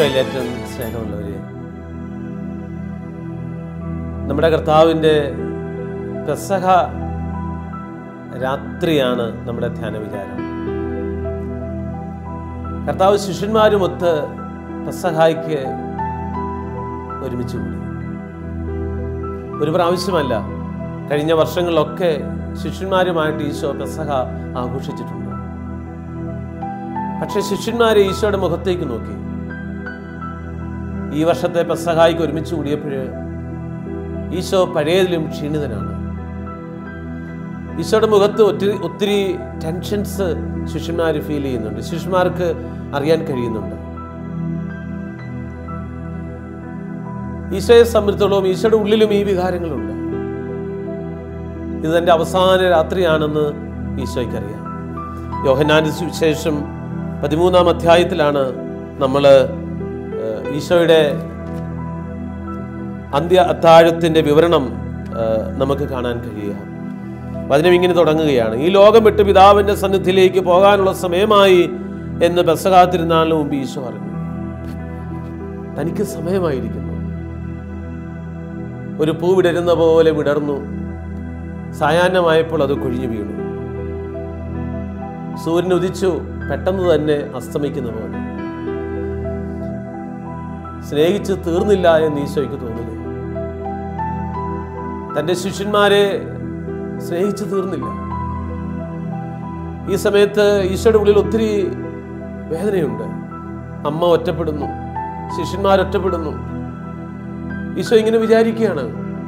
ഏറ്റവും സ്നേഹമുള്ളവരെ നമ്മുടെ കർത്താവിൻ്റെ പെസഹ രാത്രിയാണ് നമ്മുടെ ധ്യാന വിചാരം കർത്താവ് ശിഷ്യന്മാരുമൊത്ത് പെസഹായ്ക്ക് ഒരുമിച്ച് കൂടി ഒരു പ്രാവശ്യമല്ല കഴിഞ്ഞ വർഷങ്ങളിലൊക്കെ ശിഷ്യന്മാരുമായിട്ട് ഈശോ പെസഹ ആഘോഷിച്ചിട്ടുണ്ട് പക്ഷെ ശിഷ്യന്മാരെ ഈശോയുടെ മുഖത്തേക്ക് നോക്കി ഈ വർഷത്തെ പെസഹായിക്ക് ഒരുമിച്ച് കൂടിയപ്പോൾ ഈശോ പഴയതിലും ക്ഷീണിതനാണ് ഈശോയുടെ മുഖത്ത് ഒത്തിരി ഒത്തിരി ടെൻഷൻസ് ശിഷ്യന്മാർ ഫീൽ ചെയ്യുന്നുണ്ട് ശിഷ്യന്മാർക്ക് അറിയാൻ കഴിയുന്നുണ്ട് ഈശോയെ സംബന്ധിച്ചിടത്തോളം ഈശോയുടെ ഉള്ളിലും ഈ വികാരങ്ങളുണ്ട് ഇത് തന്റെ അവസാന രാത്രിയാണെന്ന് ഈശോയ്ക്കറിയാം യോഹനാന്റെ സുവിശേഷം പതിമൂന്നാം അധ്യായത്തിലാണ് നമ്മൾ ഈശോയുടെ അന്ത്യ അത്താഴത്തിന്റെ വിവരണം ആ, നമുക്ക് കാണാൻ കഴിയുക വചനം ഇങ്ങനെ തുടങ്ങുകയാണ് ഈ ലോകം വിട്ട് പിതാവിന്റെ സന്നിധിയിലേക്ക് പോകാനുള്ള സമയമായി എന്ന് ബസകാത്തിരുന്നാളിന് മുമ്പ് ഈശോ പറഞ്ഞു തനിക്ക് സമയമായിരിക്കുന്നു ഒരു പൂ വിടരുന്ന പോലെ വിടർന്നു സായാഹ്നമായപ്പോൾ അത് കൊഴിഞ്ഞു വീണു സൂര്യൻ ഉദിച്ചു പെട്ടെന്ന് തന്നെ അസ്തമിക്കുന്ന പോലെ സ്നേഹിച്ച് തീർന്നില്ല എന്ന് ഈശോയ്ക്ക് തോന്നില്ലേ തന്റെ ശിഷ്യന്മാരെ സ്നേഹിച്ചു തീർന്നില്ല ഈ സമയത്ത് ഈശോയുടെ ഉള്ളിൽ ഒത്തിരി വേദനയുണ്ട് അമ്മ ഒറ്റപ്പെടുന്നു ശിഷ്യന്മാർ ഒറ്റപ്പെടുന്നു ഈശോ ഇങ്ങനെ വിചാരിക്കുകയാണ്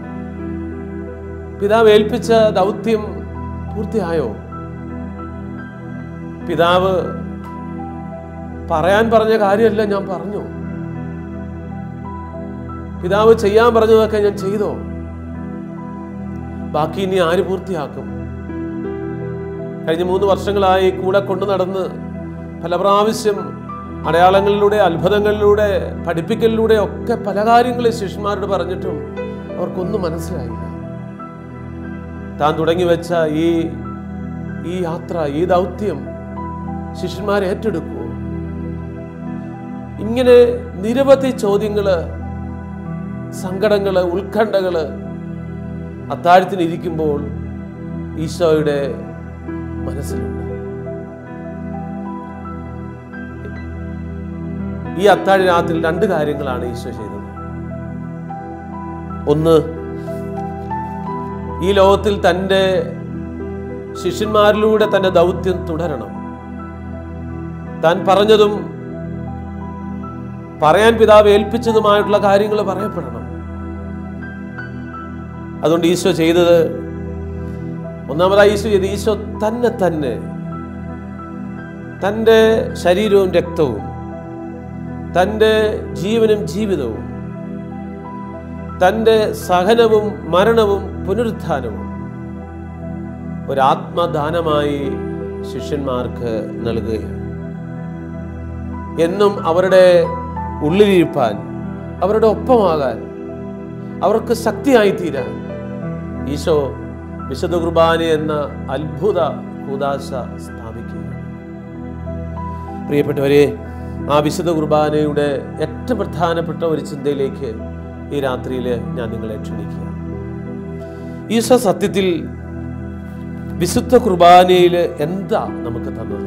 പിതാവ് ഏൽപ്പിച്ച ദൗത്യം പൂർത്തിയായോ പിതാവ് പറയാൻ പറഞ്ഞ കാര്യമല്ല ഞാൻ പറഞ്ഞു പിതാവ് ചെയ്യാൻ പറഞ്ഞതൊക്കെ ഞാൻ ചെയ്തോ ബാക്കി ഇനി ആര് പൂർത്തിയാക്കും കഴിഞ്ഞ മൂന്ന് വർഷങ്ങളായി കൂടെ കൊണ്ടു നടന്ന് പല പ്രാവശ്യം അടയാളങ്ങളിലൂടെ അത്ഭുതങ്ങളിലൂടെ പഠിപ്പിക്കലിലൂടെ ഒക്കെ പല കാര്യങ്ങൾ ശിഷ്യന്മാരോട് പറഞ്ഞിട്ടും അവർക്കൊന്നും മനസ്സിലായില്ല താൻ തുടങ്ങി വെച്ച ഈ ഈ യാത്ര ഈ ദൗത്യം ശിഷ്യന്മാർ ഏറ്റെടുക്കുമോ ഇങ്ങനെ നിരവധി ചോദ്യങ്ങള് സങ്കടങ്ങള് ഉത്കണ്ഠകള് അത്താഴത്തിന് ഇരിക്കുമ്പോൾ ഈശോയുടെ മനസ്സിലുണ്ട് ഈ അത്താഴ രാത്രി രണ്ട് കാര്യങ്ങളാണ് ഈശോ ചെയ്തത് ഒന്ന് ഈ ലോകത്തിൽ തൻ്റെ ശിഷ്യന്മാരിലൂടെ തന്റെ ദൗത്യം തുടരണം താൻ പറഞ്ഞതും പറയാൻ പിതാവ് ഏൽപ്പിച്ചതുമായിട്ടുള്ള കാര്യങ്ങൾ പറയപ്പെടണം അതുകൊണ്ട് ഈശോ ചെയ്തത് ഒന്നാമതായി ഈശോ ചെയ്ത് ഈശോ തന്നെ തന്നെ തൻ്റെ ശരീരവും രക്തവും തൻ്റെ ജീവനും ജീവിതവും തൻ്റെ സഹനവും മരണവും പുനരുത്ഥാനവും ഒരാത്മദാനമായി ശിഷ്യന്മാർക്ക് നൽകുകയാണ് എന്നും അവരുടെ ഉള്ളിലിരിപ്പാൻ അവരുടെ ഒപ്പമാകാൻ അവർക്ക് ശക്തിയായി തീരാൻ ഈശോ വിശുദ്ധ കുർബാന എന്ന അത്ഭുത കൂതാശ സ്ഥാപിക്കുകയാണ് പ്രിയപ്പെട്ടവരെ ആ വിശുദ്ധ കുർബാനയുടെ ഏറ്റവും പ്രധാനപ്പെട്ട ഒരു ചിന്തയിലേക്ക് ഈ രാത്രിയിൽ ഞാൻ നിങ്ങളെ ക്ഷണിക്കുക ഈശോ സത്യത്തിൽ വിശുദ്ധ കുർബാനയിൽ എന്താ നമുക്ക് തന്നത്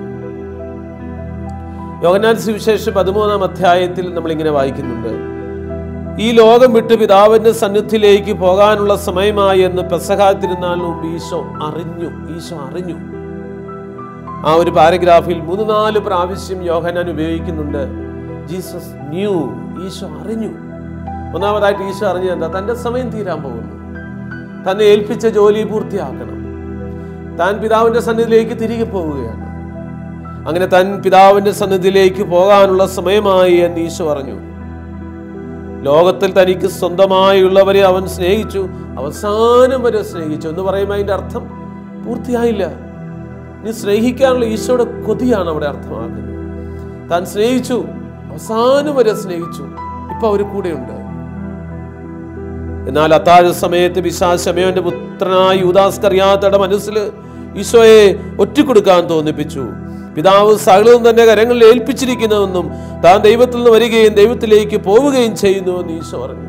യോഗനാൻ സുവിശേഷം പതിമൂന്നാം അധ്യായത്തിൽ നമ്മൾ ഇങ്ങനെ വായിക്കുന്നുണ്ട് ഈ ലോകം വിട്ട് പിതാവിന്റെ സന്നിധിയിലേക്ക് പോകാനുള്ള സമയമായി എന്ന് പെസഹാ തിരുനാളിന് മുമ്പ് ഈശോ അറിഞ്ഞു ഈശോ അറിഞ്ഞു ആ ഒരു പാരഗ്രാഫിൽ മൂന്ന് നാല് പ്രാവശ്യം യോഹനാൻ ഉപയോഗിക്കുന്നുണ്ട് ജീസസ് ന്യൂ ഈശോ അറിഞ്ഞു ഒന്നാമതായിട്ട് ഈശോ അറിഞ്ഞു എന്താ തന്റെ സമയം തീരാൻ പോകുന്നു തന്നെ ഏൽപ്പിച്ച ജോലി പൂർത്തിയാക്കണം താൻ പിതാവിന്റെ സന്നിധിയിലേക്ക് തിരികെ പോവുകയാണ് അങ്ങനെ താൻ പിതാവിന്റെ സന്നിധിയിലേക്ക് പോകാനുള്ള സമയമായി എന്ന് ഈശോ പറഞ്ഞു ലോകത്തിൽ തനിക്ക് സ്വന്തമായുള്ളവരെ അവൻ സ്നേഹിച്ചു അവസാനം വരെ സ്നേഹിച്ചു എന്ന് പറയുമ്പോൾ അതിന്റെ അർത്ഥം പൂർത്തിയായില്ല നീ സ്നേഹിക്കാനുള്ള ഈശോയുടെ കൊതിയാണ് അവിടെ അർത്ഥമാക്കുന്നത് താൻ സ്നേഹിച്ചു അവസാനം വരെ സ്നേഹിച്ചു ഇപ്പൊ അവർ കൂടെയുണ്ട് എന്നാൽ അത്താഴ സമയത്ത് വിശാശമയോന്റെ പുത്രനായ യൂദാസ്കറിയാത്തയുടെ മനസ്സിൽ ഈശോയെ ഒറ്റക്കൊടുക്കാൻ തോന്നിപ്പിച്ചു പിതാവ് സകലവും തന്റെ കരങ്ങളിൽ ഏൽപ്പിച്ചിരിക്കുന്നുവെന്നും താൻ ദൈവത്തിൽ നിന്ന് വരികയും ദൈവത്തിലേക്ക് പോവുകയും ചെയ്യുന്നു എന്ന് ഈശോ പറഞ്ഞു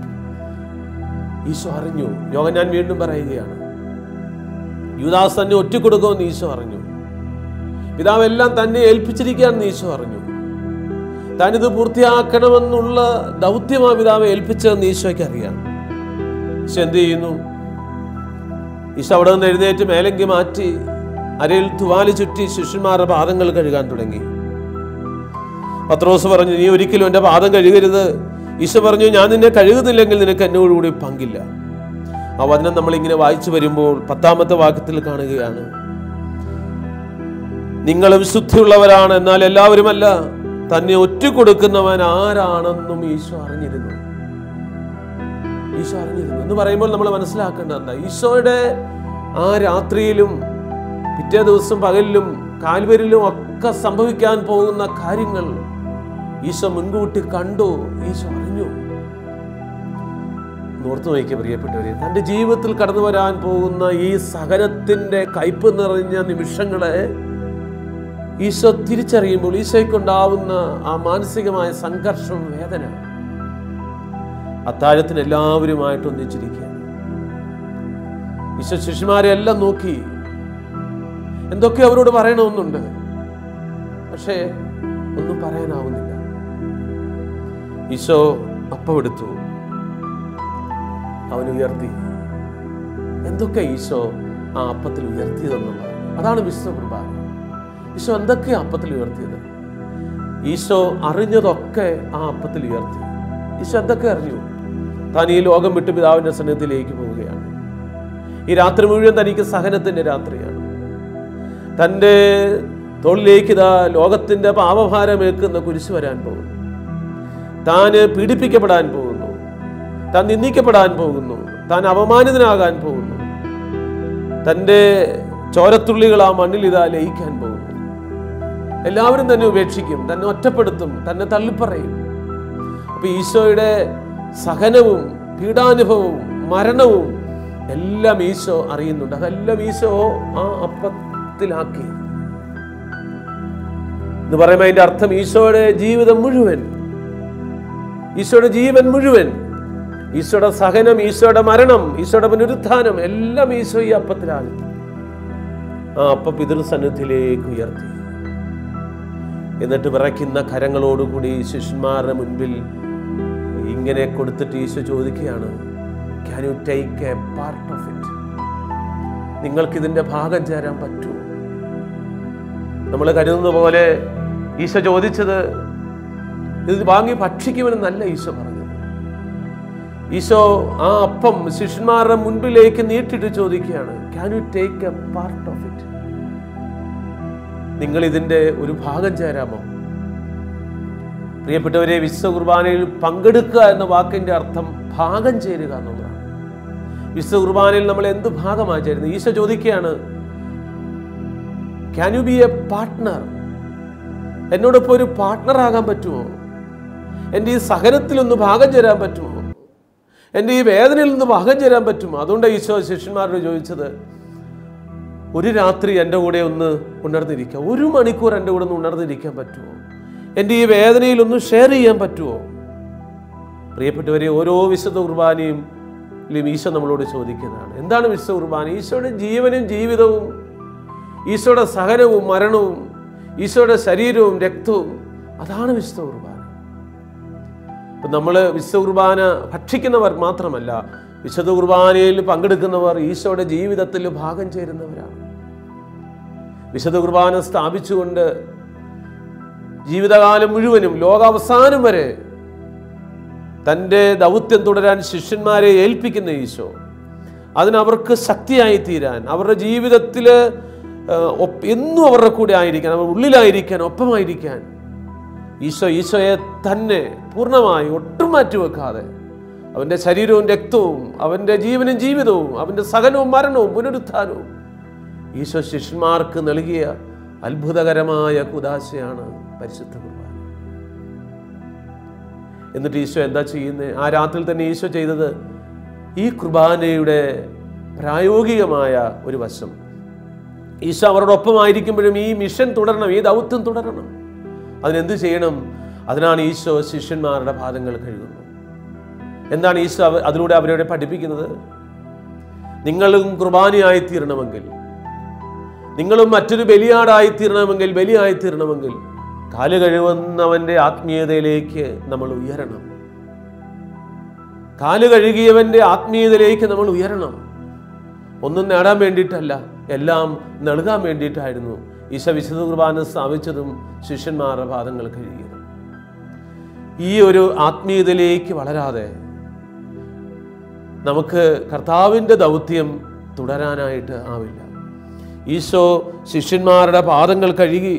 ഈശോ അറിഞ്ഞു യോഗ ഞാൻ വീണ്ടും പറയുകയാണ് യുദാസ് തന്നെ ഒറ്റക്കൊടുക്കുമെന്ന് ഈശോ അറിഞ്ഞു പിതാവെല്ലാം തന്നെ ഏൽപ്പിച്ചിരിക്കുകയാണെന്ന് ഈശോ അറിഞ്ഞു താനിത് പൂർത്തിയാക്കണമെന്നുള്ള ദൗത്യമാ പിതാവ് ഏൽപ്പിച്ചതെന്ന് ഈശോയ്ക്ക് അറിയാം ഈശോ എന്ത് ചെയ്യുന്നു ഈശോ അവിടെ നിന്ന് എഴുന്നേറ്റ് മേലങ്കി മാറ്റി അരയിൽ തുവാലി ചുറ്റി ശിഷ്യന്മാരുടെ പാദങ്ങൾ കഴുകാൻ തുടങ്ങി പത്രോസ് പറഞ്ഞു നീ ഒരിക്കലും എൻ്റെ പാദം കഴുകരുത് ഈശോ പറഞ്ഞു ഞാൻ നിന്നെ കഴുകുന്നില്ലെങ്കിൽ നിനക്ക് എന്നോടുകൂടി പങ്കില്ല ആ വചനം നമ്മൾ ഇങ്ങനെ വായിച്ചു വരുമ്പോൾ പത്താമത്തെ വാക്യത്തിൽ കാണുകയാണ് നിങ്ങളും ശുദ്ധിയുള്ളവരാണ് എന്നാൽ എല്ലാവരുമല്ല തന്നെ ഒറ്റുകൊടുക്കുന്നവൻ ആരാണെന്നും ഈശോ അറിഞ്ഞിരുന്നു ഈശോ അറിഞ്ഞിരുന്നു എന്ന് പറയുമ്പോൾ നമ്മൾ മനസ്സിലാക്കേണ്ടത് എന്താ ഈശോയുടെ ആ രാത്രിയിലും പിറ്റേ ദിവസം പകലിലും കാൽവരിലും ഒക്കെ സംഭവിക്കാൻ പോകുന്ന കാര്യങ്ങൾ ഈശോ മുൻകൂട്ടി കണ്ടു ഈശോ അറിഞ്ഞു ഓർത്തു നോക്കിയ പ്രിയപ്പെട്ടവരെ തൻ്റെ ജീവിതത്തിൽ കടന്നു വരാൻ പോകുന്ന ഈ സഹനത്തിൻ്റെ കയ്പ് നിറഞ്ഞ നിമിഷങ്ങളെ ഈശോ തിരിച്ചറിയുമ്പോൾ ഈശോയ്ക്കുണ്ടാവുന്ന ആ മാനസികമായ സംഘർഷം വേദന അത്താഴത്തിന് എല്ലാവരുമായിട്ട് ഒന്നിച്ചിരിക്കുകയാണ് ഈശോ ശിഷ്യന്മാരെ എല്ലാം നോക്കി എന്തൊക്കെ അവരോട് പറയണമെന്നുണ്ട് പക്ഷേ ഒന്നും പറയാനാവുന്നില്ല ഈശോ അപ്പം എടുത്തു അവൻ ഉയർത്തി എന്തൊക്കെ ഈശോ ആ അപ്പത്തിൽ ഉയർത്തിയതെന്നുള്ളത് അതാണ് വിശുദ്ധ കുർബാന ഈശോ എന്തൊക്കെ അപ്പത്തിൽ ഉയർത്തിയത് ഈശോ അറിഞ്ഞതൊക്കെ ആ അപ്പത്തിൽ ഉയർത്തി ഈശോ എന്തൊക്കെ അറിഞ്ഞു താൻ ഈ ലോകം വിട്ട് പിതാവിന്റെ സന്നിധിയിലേക്ക് പോവുകയാണ് ഈ രാത്രി മുഴുവൻ തനിക്ക് സഹനത്തിന്റെ രാത്രിയാണ് തൻ്റെ തോളിലേക്ക് ഇതാ ലോകത്തിന്റെ പാപഭാരമേക്കുന്ന കുരിശ് വരാൻ പോകുന്നു താന് പീഡിപ്പിക്കപ്പെടാൻ പോകുന്നു താൻ നിന്ദിക്കപ്പെടാൻ പോകുന്നു താൻ അപമാനിതനാകാൻ പോകുന്നു തൻ്റെ ചോരത്തുള്ളികൾ ആ മണ്ണിൽ ഇതാ ലയിക്കാൻ പോകുന്നു എല്ലാവരും തന്നെ ഉപേക്ഷിക്കും തന്നെ ഒറ്റപ്പെടുത്തും തന്നെ തള്ളിപ്പറയും അപ്പൊ ഈശോയുടെ സഹനവും പീഡാനുഭവവും മരണവും എല്ലാം ഈശോ അറിയുന്നുണ്ട് അതെല്ലാം ഈശോ ആ അപ്പത്തിലാക്കി എന്ന് പറയുമ്പോൾ അതിന്റെ അർത്ഥം ഈശോയുടെ ജീവിതം മുഴുവൻ ഈശോയുടെ ജീവൻ മുഴുവൻ ഈശോയുടെ സഹനം ഈശോയുടെ മരണം ഈശോയുടെ പുനരുത്ഥാനം എല്ലാം ഈശോ ഈ അപ്പത്തിലാണ് ആ അപ്പ പിതൃസന്നിധിയിലേക്ക് ഉയർത്തി എന്നിട്ട് വിറയ്ക്കുന്ന കരങ്ങളോടുകൂടി ശിഷ്യന്മാരുടെ മുൻപിൽ ഇങ്ങനെ കൊടുത്തിട്ട് ഈശോ ചോദിക്കുകയാണ് can you take a part of it നിങ്ങൾക്ക് ഇതിന്റെ ഭാഗം ചേരാൻ പറ്റുമോ നമ്മൾ കരുതുന്ന പോലെ ഈശോ ചോദിച്ചത് ഇത് വാങ്ങി ഭക്ഷിക്കുമെന്നല്ല ഈശോ പറഞ്ഞത് ഈശോ ആ അപ്പം ശിഷ്യന്മാരുടെ മുൻപിലേക്ക് നീട്ടിട്ട് ചോദിക്കുകയാണ് can you take a part of it നിങ്ങൾ ഇതിന്റെ ഒരു ഭാഗം ചേരാമോ പ്രിയപ്പെട്ടവരെ വിശ്വ കുർബാനയിൽ പങ്കെടുക്കുക എന്ന വാക്കിന്റെ അർത്ഥം ഭാഗം ചേരുക എന്നുള്ളതാണ് വിശ്വ കുർബാനയിൽ നമ്മൾ എന്ത് ഭാഗമായി ചേരുന്നത് ഈശോ ചോദിക്കുകയാണ് can you be a partner എന്നോടൊപ്പം ഒരു പാർട്ട്ണർ ആകാൻ പറ്റുമോ എൻ്റെ ഈ സഹനത്തിലൊന്ന് ഭാഗം ചേരാൻ പറ്റുമോ എൻ്റെ ഈ വേദനയിൽ നിന്ന് ഭാഗം ചേരാൻ പറ്റുമോ അതുകൊണ്ട് ഈശോ ശിഷ്യന്മാരോട് ചോദിച്ചത് ഒരു രാത്രി എൻ്റെ കൂടെ ഒന്ന് ഉണർന്നിരിക്കാം ഒരു മണിക്കൂർ എൻ്റെ കൂടെ ഒന്ന് ഉണർന്നിരിക്കാൻ പറ്റുമോ എൻ്റെ ഈ വേദനയിൽ ഒന്ന് ഷെയർ ചെയ്യാൻ പറ്റുമോ പ്രിയപ്പെട്ടവരെ ഓരോ വിശുദ്ധ കുർബാനയും ലും ഈശോ നമ്മളോട് ചോദിക്കുന്നതാണ് എന്താണ് വിശുദ്ധ കുർബാന ഈശോയുടെ ജീവനും ജീവിതവും ഈശോയുടെ സഹനവും മരണവും ഈശോയുടെ ശരീരവും രക്തവും അതാണ് വിശുദ്ധ കുർബാന ഇപ്പം നമ്മൾ വിശുദ്ധ കുർബാന ഭക്ഷിക്കുന്നവർ മാത്രമല്ല വിശുദ്ധ കുർബാനയിൽ പങ്കെടുക്കുന്നവർ ഈശോയുടെ ജീവിതത്തിൽ ഭാഗം ചേരുന്നവരാണ് വിശുദ്ധ കുർബാന സ്ഥാപിച്ചുകൊണ്ട് ജീവിതകാലം മുഴുവനും ലോകാവസാനം വരെ തൻ്റെ ദൗത്യം തുടരാൻ ശിഷ്യന്മാരെ ഏൽപ്പിക്കുന്ന ഈശോ അതിനവർക്ക് ശക്തിയായി തീരാൻ അവരുടെ ജീവിതത്തിൽ എന്നും അവരുടെ കൂടെ ആയിരിക്കാൻ അവർ ഉള്ളിലായിരിക്കാൻ ഒപ്പമായിരിക്കാൻ ഈശോ ഈശോയെ തന്നെ പൂർണ്ണമായി ഒട്ടും മാറ്റിവെക്കാതെ അവൻ്റെ ശരീരവും രക്തവും അവൻ്റെ ജീവനും ജീവിതവും അവൻ്റെ സഹനവും മരണവും പുനരുത്ഥാനവും ഈശോ ശിഷ്യന്മാർക്ക് നൽകിയ അത്ഭുതകരമായ കുദാശയാണ് പരിശുദ്ധ കുർബാന എന്നിട്ട് ഈശോ എന്താ ചെയ്യുന്നത് ആ രാത്രിയിൽ തന്നെ ഈശോ ചെയ്തത് ഈ കുർബാനയുടെ പ്രായോഗികമായ ഒരു വശം ഈശോ അവരോടൊപ്പമായിരിക്കുമ്പോഴും ഈ മിഷൻ തുടരണം ഈ ദൗത്യം തുടരണം അതിനെന്ത് ചെയ്യണം അതിനാണ് ഈശോ ശിഷ്യന്മാരുടെ പാദങ്ങൾ കഴുകുന്നത് എന്താണ് ഈശോ അവ- അതിലൂടെ അവരെ പഠിപ്പിക്കുന്നത് നിങ്ങളും കുർബാനയായി തീരണമെങ്കിൽ നിങ്ങളും മറ്റൊരു ബലിയാടായി തീരണമെങ്കിൽ ബലിയായി തീരണമെങ്കിൽ കാല് കഴുകുന്നവന്റെ ആത്മീയതയിലേക്ക് നമ്മൾ ഉയരണം കാല് കഴുകിയവന്റെ ആത്മീയതയിലേക്ക് നമ്മൾ ഉയരണം ഒന്നും നേടാൻ വേണ്ടിയിട്ടല്ല എല്ലാം നൽകാൻ വേണ്ടിയിട്ടായിരുന്നു ഈശ വിശുദ്ധ കുർബാന സ്ഥാപിച്ചതും ശിഷ്യന്മാരുടെ പാദങ്ങൾ കഴുകിയതും ഈ ഒരു ആത്മീയതയിലേക്ക് വളരാതെ നമുക്ക് കർത്താവിൻ്റെ ദൗത്യം തുടരാനായിട്ട് ആവില്ല ഈശോ ശിഷ്യന്മാരുടെ പാദങ്ങൾ കഴുകി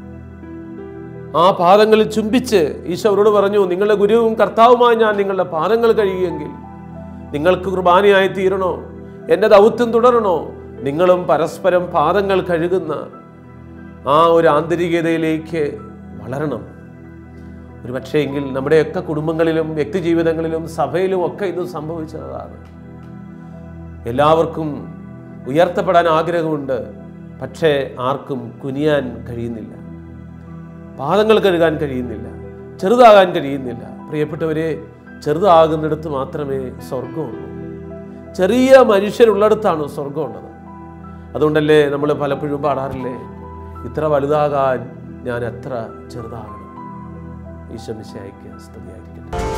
ആ പാദങ്ങളിൽ ചുംബിച്ച് ഈശോ അവരോട് പറഞ്ഞു നിങ്ങളുടെ ഗുരുവും കർത്താവുമായി ഞാൻ നിങ്ങളുടെ പാദങ്ങൾ കഴുകിയെങ്കിൽ നിങ്ങൾക്ക് കുർബാനയായി തീരണോ എൻ്റെ ദൗത്യം തുടരണോ നിങ്ങളും പരസ്പരം പാദങ്ങൾ കഴുകുന്ന ആ ഒരു ആന്തരികതയിലേക്ക് വളരണം ഒരു പക്ഷേ എങ്കിൽ നമ്മുടെയൊക്കെ കുടുംബങ്ങളിലും വ്യക്തിജീവിതങ്ങളിലും സഭയിലും ഒക്കെ ഇത് സംഭവിച്ചതാണ് എല്ലാവർക്കും ഉയർത്തപ്പെടാൻ ആഗ്രഹമുണ്ട് പക്ഷേ ആർക്കും കുനിയാൻ കഴിയുന്നില്ല പാദങ്ങൾ കഴുകാൻ കഴിയുന്നില്ല ചെറുതാകാൻ കഴിയുന്നില്ല പ്രിയപ്പെട്ടവരെ ചെറുതാകുന്നിടത്ത് മാത്രമേ സ്വർഗമുള്ളൂ ചെറിയ മനുഷ്യരുള്ളിടത്താണ് സ്വർഗമുള്ളത് അതുകൊണ്ടല്ലേ നമ്മൾ പലപ്പോഴും പാടാറില്ലേ ഇത്ര വലുതാകാൻ ഞാൻ എത്ര ചെറുതാകണം ഈശ്വമിശയ്ക്ക് സ്തുതിയായിരിക്കട്ടെ